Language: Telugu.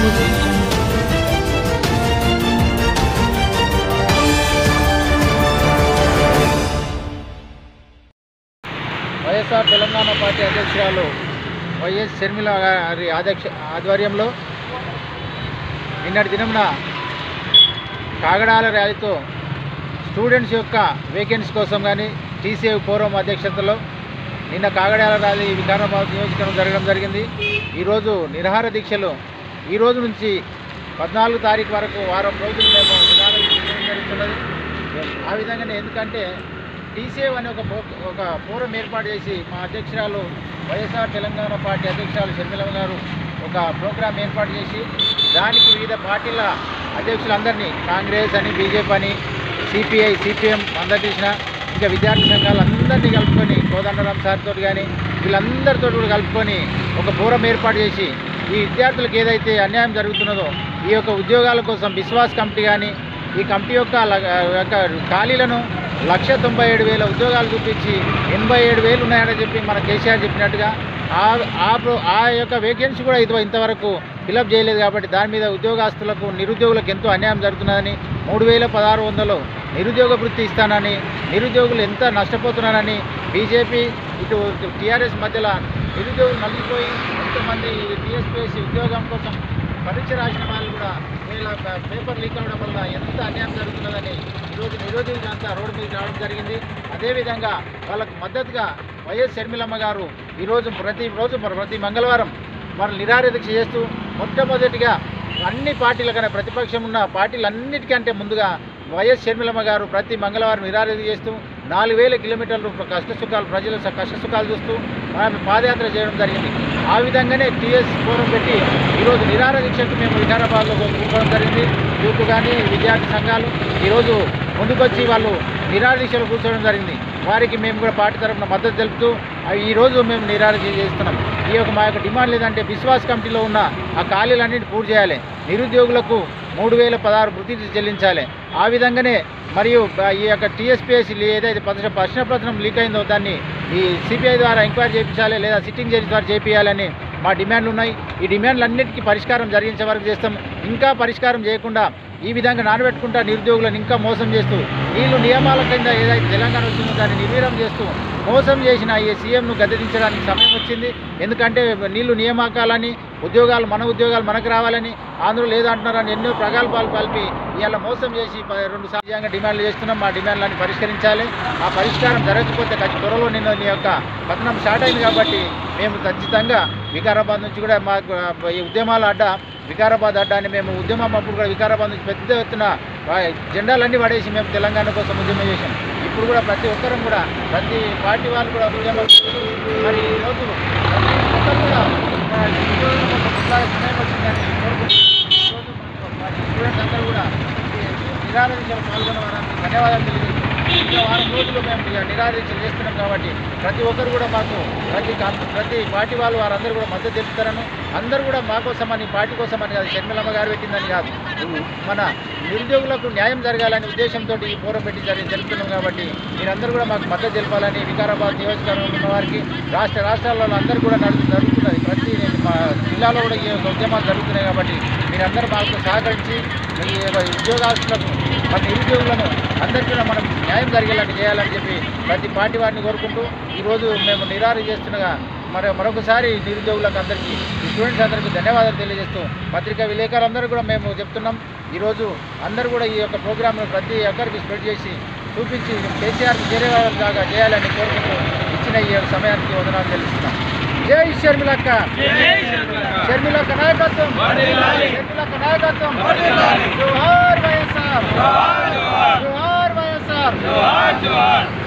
వైఎస్ఆర్ తెలంగాణ పార్టీ అధ్యక్షురాలు వైఎస్ షర్మిల గారి అధ్యక్ష ఆధ్వర్యంలో నిన్నటి దినంన కాగడాల ర్యాలీతో స్టూడెంట్స్ యొక్క వేకెన్సీ కోసం కానీ టీసీఐ ఫోరం అధ్యక్షతలో నిన్న కాగడాల ర్యాలీ వికారాబాద్ నియోజకవర్గం జరగడం జరిగింది ఈరోజు నిరహార దీక్షలు ఈ రోజు నుంచి పద్నాలుగు తారీఖు వరకు వారం రోజులు మేము నిరహార దీక్ష చేయడం జరుగుతున్నది ఆ విధంగానే ఎందుకంటే టీసీఏ అనే ఒక పో- ఒక ఫోరం ఏర్పాటు చేసి మా అధ్యక్షురాలు వైఎస్ఆర్ తెలంగాణ పార్టీ అధ్యక్షురాలు షర్మిలమ్మ గారు ఒక ప్రోగ్రాం ఏర్పాటు చేసి దానికి వివిధ పార్టీల అధ్యక్షులందరినీ కాంగ్రెస్ అని బీజేపీ అని సిపిఐ సిపిఎం అందరు తీసిన ఇంకా విద్యార్థి సంఘాలు అందరినీ కలుపుకొని కోదండరాం సార్తో కానీ వీళ్ళందరితో కూడా కలుపుకొని ఒక ఫోరం ఏర్పాటు చేసి ఈ విద్యార్థులకు ఏదైతే అన్యాయం జరుగుతున్నదో ఈ యొక్క ఉద్యోగాల కోసం విశ్వాస్ కమిటీ కానీ ఈ కమిటీ యొక్క ల- యొక్క ఖాళీలను లక్ష తొంభై ఏడు వేల ఉద్యోగాలు చూపించి ఎనభై ఏడు వేలు ఉన్నాయని చెప్పి మన కేసీఆర్ చెప్పినట్టుగా ఆ ఆ ప్రో- ఆ యొక్క వేకెన్సీ కూడా ఇది ఇంతవరకు ఫిలప్ చేయలేదు కాబట్టి దాని మీద ఉద్యోగస్తులకు నిరుద్యోగులకు ఎంతో అన్యాయం జరుగుతున్నదని మూడు వేల పదహారు వందలు నిరుద్యోగ వృత్తి ఇస్తానని నిరుద్యోగులు ఎంత నష్టపోతున్నారని బీజేపీ ఇటు టీఆర్ఎస్ మధ్యలో నిరుద్యోగులు నలిగిపోయి ఎంతమంది టీఎస్పీఎస్సీ ఉద్యోగం కోసం పరీక్ష రాసిన వాళ్ళు కూడా వీళ్ళ ప- పేపర్ లీక్ అవడం వల్ల ఎంత అన్యాయం జరుగుతున్నదని ఈరోజు నిరోధకులు అంతా రోడ్డు మీద రావడం జరిగింది అదేవిధంగా వాళ్ళకు మద్దతుగా వైఎస్ షర్మిలమ్మ గారు ఈరోజు ప్రతి రోజు మరి ప్రతి మంగళవారం మరి నిరారేదీక్ష చేస్తూ మొట్టమొదటిగా అన్ని పార్టీల కన్నా ప్రతిపక్షం ఉన్న పార్టీలన్నిటికంటే ముందుగా వైఎస్ షర్మిలమ్మ గారు ప్రతి మంగళవారం నిరారేది చేస్తూ నాలుగు వేల కిలోమీటర్లు కష్ట సుఖాలు ప్రజల స- కష్ట సుఖాలు చూస్తూ ఆమె పాదయాత్ర చేయడం జరిగింది ఆ విధంగానే టీఎస్ ఫోరం పెట్టి ఈరోజు నిరార దీక్షకు మేము వికారాబాద్లో కూర్చోవడం జరిగింది యూత్ కానీ విద్యార్థి సంఘాలు ఈరోజు ముందుకొచ్చి వాళ్ళు నిరార దీక్షలు కూర్చోవడం జరిగింది వారికి మేము కూడా పార్టీ తరఫున మద్దతు తెలుపుతూ ఆ ఈరోజు మేము నిరార దీక్ష చేస్తున్నాం ఈ యొక్క మా యొక్క డిమాండ్ లేదంటే విశ్వాస్ కమిటీలో ఉన్న ఆ ఖాళీలన్నింటి పూర్తి చేయాలి నిరుద్యోగులకు మూడు వేల పదహారు వృత్తి చెల్లించాలి ఆ విధంగానే మరియు బ- ఈ యొక్క టీఎస్పీఎస్ ఏదైతే ప్రశ్న ప్రశ్నపత్రం లీక్ అయిందో దాన్ని ఈ సిపిఐ ద్వారా ఎంక్వైరీ చేయించాలి లేదా సిట్టింగ్ జడ్జి ద్వారా చేయించాలని మా డిమాండ్లు ఉన్నాయి ఈ డిమాండ్లన్నిటికీ పరిష్కారం జరిగించే వరకు చేస్తాం ఇంకా పరిష్కారం చేయకుండా ఈ విధంగా నానబెట్టుకుంటా నిరుద్యోగులను ఇంకా మోసం చేస్తూ వీళ్ళు నియమాల కింద ఏదైతే తెలంగాణ వచ్చిందో దాన్ని నిర్వీర్యం చేస్తూ మోసం చేసిన ఈ సీఎంను గద్దెదించడానికి సమయం వచ్చింది ఎందుకంటే నీళ్లు నియామకాలని ఉద్యోగాలు మన ఉద్యోగాలు మనకు రావాలని ఆంధ్రులు లేదంటున్నారని ఎన్నో ప్రగల్భాలు కలిపి ఇవాళ మోసం చేసి ప- రెండు సాధ్యంగా డిమాండ్లు చేస్తున్నాం మా డిమాండ్లను పరిష్కరించాలి ఆ పరిష్కారం జరగకపోతే ఖచ్చి త్వరలో నిన్న నీ యొక్క పతనం స్టార్ట్ అయింది కాబట్టి మేము ఖచ్చితంగా వికారాబాద్ నుంచి కూడా మా ఈ ఉద్యమాల అడ్డ వికారాబాద్ అడ్డ అని మేము ఉద్యమం అప్పుడు కూడా వికారాబాద్ నుంచి పెద్ద ఎత్తున ఆ, జెండాలన్నీ పడేసి మేము తెలంగాణ కోసం ఉద్యమం చేసాం ఇప్పుడు కూడా ప్రతి ఒక్కరం కూడా ప్రతి పార్టీ వాళ్ళు కూడా ఉద్యమం చేస్తూ మరి ఈరోజు ప్రతి ఒక్కరు కూడా ఆ, ఉద్యోగుల కోసం కొట్లాడే సమయం వచ్చిందని కోరుకుంటున్నాం. ఈరోజు మా స్టూడెంట్స్ అందరూ కూడా ఈ నిరాదరించలు పాల్గొన్న వారికి ధన్యవాదాలు తెలియజేస్తున్నాం ఇంకా వారం రోజులు మేము ఇక నిరాదరించలు చేస్తున్నాం కాబట్టి ప్రతి ఒక్కరు కూడా మాకు ప్రతి కం- ప్రతి పార్టీ వాళ్ళు వారందరూ కూడా మద్దతు తెలుపుతారని అందరూ కూడా మా కోసమని పార్టీ కోసమని కాదు షర్మిలమ్మ గారు పెట్టిందని కాదు మన నిరుద్యోగులకు న్యాయం జరగాలనే ఉద్దేశంతో ఈ పోరం పెట్టి జరి- జరుపుతున్నాం కాబట్టి మీరందరూ కూడా మాకు మద్దతు తెలపాలని వికారాబాద్ నియోజకవర్గంలో ఉన్న వారికి రాష్ట్ర రాష్ట్రాలలో అందరూ కూడా నడుపు జరుగుతున్నది ప్రతి మా జిల్లాలో కూడా ఈ యొక్క ఉద్యమాలు జరుగుతున్నాయి కాబట్టి మీరందరూ మాకు సహకరించి మీ యొక్క ఉద్యోగాస్తులకు మన నిరుద్యోగులను అందరికీ కూడా మనం న్యాయం జరిగేలాగా చేయాలని చెప్పి ప్రతి పార్టీ వారిని కోరుకుంటూ ఈరోజు మేము నిరాహార చేస్తుండగా మరి మరొకసారి నిరుద్యోగులకు అందరికీ ఈ స్టూడెంట్స్ అందరికీ ధన్యవాదాలు తెలియజేస్తూ పత్రికా విలేకరులందరూ కూడా మేము చెప్తున్నాం ఈరోజు అందరూ కూడా ఈ యొక్క ప్రోగ్రామ్ను ప్రతి ఒక్కరికి స్ప్రెడ్ చేసి చూపించి కేసీఆర్కి చేరేలాగా చేయాలని కోరుకుంటూ ఇచ్చిన ఈ యొక్క సమయానికి వదనాలు తెలుస్తున్నాం జై షర్మిలక్క షర్మిలక్క నాయకత్వం షర్మిలక్క నాయకత్వం జోహార్ వైఎస్ఆర్ జోహార్ వైఎస్ఆర్